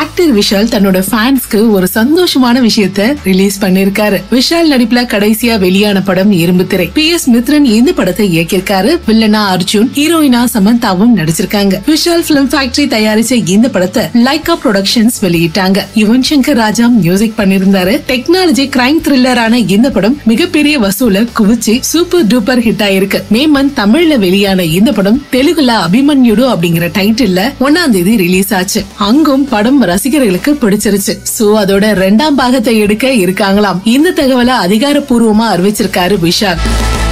actor Vishal தன்னோட ஃபேன்ஸ்க்கு ஒரு சந்தோஷமான விஷயத்த ரிலீஸ் பண்ணிருக்காரு விஷால் நடிப்புல கடைசியா வெளியான படம் இரும்பு திரை பி எஸ் மித்ரன் இந்த படத்தை இயக்கியிருக்காரு வில்லனா அர்ஜுன் ஹீரோயினா சமந்தாவும் நடிச்சிருக்காங்க விஷால் பிலிம் ஃபேக்டரி தயாரிச்ச இந்த படத்தை லைகா ப்ரொடக்ஷன்ஸ் வெளியிட்டாங்க யுவன் சங்கர் ராஜா மியூசிக் பண்ணிருந்தாரு டெக்னாலஜி கிரைம் த்ரில்லரான இந்த படம் மிகப்பெரிய வசூல குவிச்சு சூப்பர் டூப்பர் ஹிட் ஆயிருக்கு மே மந்த் தமிழ்ல வெளியான இந்த படம் தெலுங்குல அபிமன்யுடு அப்படிங்கிற டைட்டில்ல ஒன்னாம் தேதி ரிலீஸ் ஆச்சு அங்கும் படம் ரசிகர்களுக்கு பிடிச்சிருச்சு சோ அதோட ரெண்டாம் பாகத்தை எடுக்க இருக்காங்களாம் இந்த தகவலை அதிகாரப்பூர்வமா அறிவிச்சிருக்காரு விஷால்